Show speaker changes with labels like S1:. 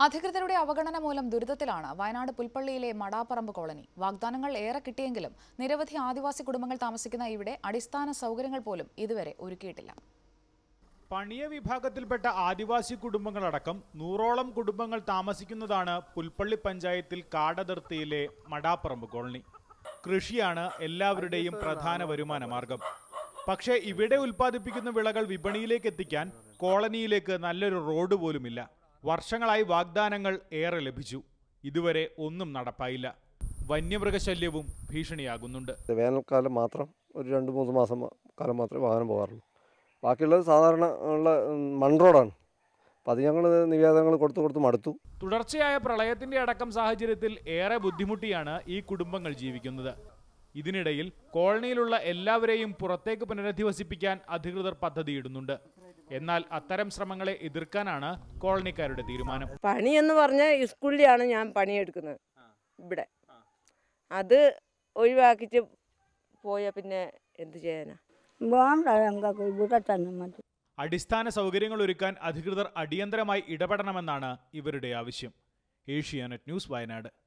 S1: അധികൃതരുടെ അവഗണന മൂലം ദുരിതത്തിലാണ് വയനാട് പുൽപ്പള്ളിയിലെ മടാപ്പറമ്പ് കോളനി വാഗ്ദാനങ്ങൾ ഏറെ കിട്ടിയെങ്കിലും നിരവധി ആദിവാസി കുടുംബങ്ങൾ താമസിക്കുന്ന ഇവിടെ അടിസ്ഥാന സൗകര്യങ്ങൾ പോലും ഇതുവരെ ഒരുക്കിയിട്ടില്ല
S2: പണിയ വിഭാഗത്തിൽപ്പെട്ട ആദിവാസി കുടുംബങ്ങളടക്കം നൂറോളം കുടുംബങ്ങൾ താമസിക്കുന്നതാണ് പുൽപ്പള്ളി പഞ്ചായത്തിൽ കാടതിർത്തിയിലെ മടാപ്പറമ്പ് കോളനി കൃഷിയാണ് എല്ലാവരുടെയും പ്രധാന വരുമാന മാർഗം പക്ഷേ ഇവിടെ ഉൽപ്പാദിപ്പിക്കുന്ന വിളകൾ വിപണിയിലേക്ക് എത്തിക്കാൻ കോളനിയിലേക്ക് നല്ലൊരു റോഡ് പോലുമില്ല വർഷങ്ങളായി വാഗ്ദാനങ്ങൾ ഏറെ ലഭിച്ചു ഇതുവരെ ഒന്നും നടപ്പായില്ല വന്യമൃഗശല്യവും ഭീഷണിയാകുന്നുണ്ട്
S3: വേനൽക്കാലം മാത്രം ഒരു രണ്ട് മൂന്ന് മാസം മ- കാലം മാത്രമേ വാഹനം പോകാറുള്ളൂ ബാക്കിയുള്ളത് സാധാരണ ഉള്ള ഉം, മൺ റോഡാണ് അപ്പം അത് ഞങ്ങൾ നിവേദനങ്ങൾ കൊടുത്ത് കൊടുത്ത് മടുത്തു
S2: തുടർച്ചയായ പ്രളയത്തിന്റെ അടക്കം സാഹചര്യത്തിൽ ഏറെ ബുദ്ധിമുട്ടിയാണ് ഈ കുടുംബങ്ങൾ ജീവിക്കുന്നത് ഇതിനിടയിൽ കോളനിയിലുള്ള എല്ലാവരെയും പുറത്തേക്ക് പുനരധിവസിപ്പിക്കാൻ അധികൃതർ പദ്ധതിയിടുന്നുണ്ട് എന്നാൽ അത്തരം ശ്രമങ്ങളെ എതിർക്കാനാണ് കോളനിക്കാരുടെ തീരുമാനം
S4: പണി എന്ന് പറഞ്ഞാൽ സ്കൂളിലാണ് ഞാൻ പണിയെടുക്കുന്നത് ഇവിടെ അത് ഒഴിവാക്കിച്ച് പോയ പിന്നെ എന്ത് ചെയ്യാനാ
S5: വേണ്ട ഞങ്ങൾക്ക് ഇവിടെ തന്നെ മതി
S2: അടിസ്ഥാന സൗകര്യങ്ങൾ ഒരുക്കാൻ അധികൃതർ അടിയന്തരമായി ഇടപെടണമെന്നാണ് ഇവരുടെ ആവശ്യം ഏഷ്യാനെറ്റ് ന്യൂസ് വയനാട്